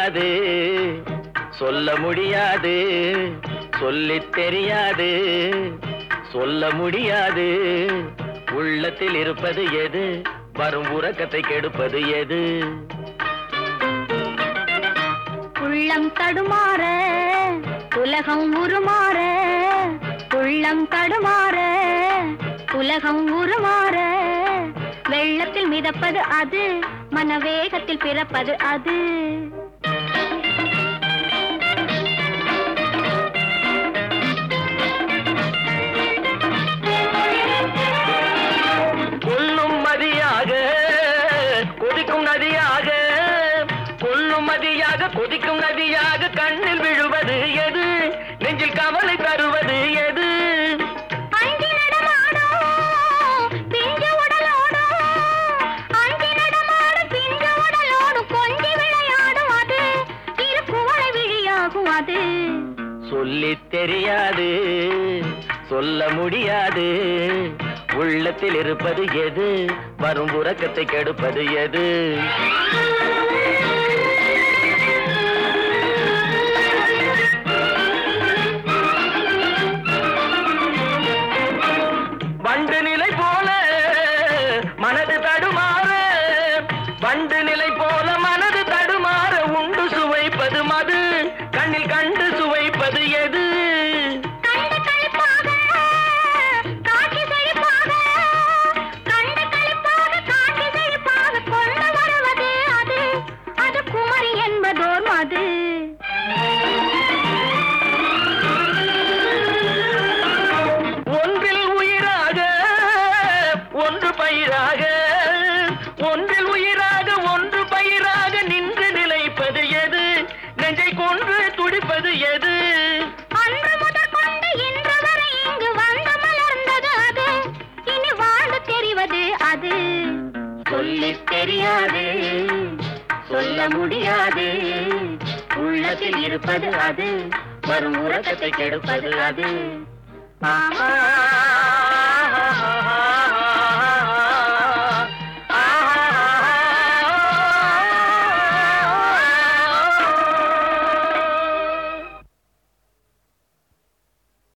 தெரியாது சொல்ல முடியாது சொல்லித் தெரியாது சொல்ல முடியாது உள்ளத்தில் இருப்பது எது வரும் உறக்கத்தை கெடுப்பது எது உள்ளம் தடுமாற உலகம் உருமாற உள்ளம் தடுமாற உலகம் உருமாற வெள்ளத்தில் மிதப்பது அது மனவேகத்தில் பிறப்பது அது கொல்லும் மதியாக கொதிக்கும் நதியாக கொல்லும் மதியாக கொதிக்கும் நதியாக கண்ணில் விழுவது எது நெஞ்சில் கவலை தருவது எது அஞ்சி நடமாடும் பிஞ்சு உடலோடும் அஞ்சி நடமாடும் பிஞ்சு உடலோடும் கொஞ்சி விளையாடும் அது இரு குவளை விழியாகும் அது சொல்லித் தெரியாது சொல்ல முடியாது உள்ளத்தில் இருப்பது எது வரும் உறக்கத்தை கெடுப்பது எது வண்டு நிலை போல மனது தடுமாற வண்டு நிலை போல மனது தடுமாற உண்டு சுவைப்பது மது கண்ணில் கண்டு சுவைப்பது எது கண்டு களிப்பாக காட்சி செழிப்பாக கண்டு களிப்பாக காட்சி செழிப்பாக கொண்டு வருவது அது அது குமரி என்பதோர் மது ஒன்றில் உயிராக ஒன்று பயிராக ஒன்றில் உயிராக ஒன்று பயிராக நின்று நிலைப்பது எது நெஞ்சை கொன்று துடிப்பது எது அன்று முதற் கொண்டு இன்று வரை இங்கு வந்து மலர்ந்தது அது இனி வாழ்ந்து தெரிவது அது சொல்லித் தெரியாது சொல்ல முடியாது உள்ளத்தில் இருப்பது அது வரும் உறக்கத்தை கெடுப்பது அது ஆமா